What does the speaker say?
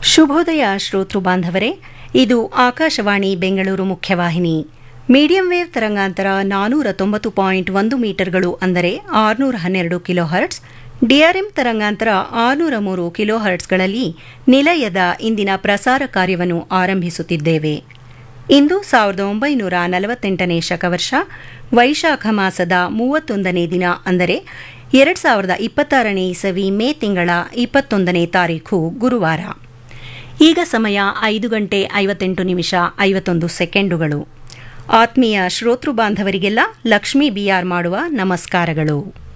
ಶುಭೋದಯ ಶ್ರೋತೃ ಬಾಂಧವರೇ ಇದು ಆಕಾಶವಾಣಿ ಬೆಂಗಳೂರು ಮುಖ್ಯವಾಹಿನಿ ಮೀಡಿಯಂ ವೇವ್ ತರಂಗಾಂತರ ನಾನೂರ ತೊಂಬತ್ತು ಪಾಯಿಂಟ್ ಒಂದು ಮೀಟರ್ಗಳು ಅಂದರೆ ಆರುನೂರ ಹನ್ನೆರಡು ಕಿಲೋ ಹರ್ಟ್ಸ್ ಡಿಆರ್ಎಂ ತರಂಗಾಂತರ ಆರುನೂರ ಮೂರು ಕಿಲೋ ಹರ್ಟ್ಸ್ಗಳಲ್ಲಿ ನಿಲಯದ ಇಂದಿನ ಪ್ರಸಾರ ಕಾರ್ಯವನ್ನು ಆರಂಭಿಸುತ್ತಿದ್ದೇವೆ ಇಂದು ಸಾವಿರದ ಒಂಬೈನೂರ ನಲವತ್ತೆಂಟನೇ ಶಕವರ್ಷ ವೈಶಾಖ ಮಾಸದ ಮೂವತ್ತೊಂದನೇ ದಿನ ಅಂದರೆ ಎರಡು ಸಾವಿರದ ಇಪ್ಪತ್ತಾರನೇ ಇಸವಿ ಮೇ ತಿಂಗಳ ಇಪ್ಪತ್ತೊಂದನೇ ತಾರೀಖು ಗುರುವಾರ ಈಗ ಸಮಯ ಐದು ಗಂಟೆ ಐವತ್ತೆಂಟು ನಿಮಿಷ ಐವತ್ತೊಂದು ಸೆಕೆಂಡುಗಳು ಆತ್ಮೀಯ ಶ್ರೋತೃ ಬಾಂಧವರಿಗೆಲ್ಲ ಲಕ್ಷ್ಮೀ ಬಿಆರ್ ಮಾಡುವ ನಮಸ್ಕಾರಗಳು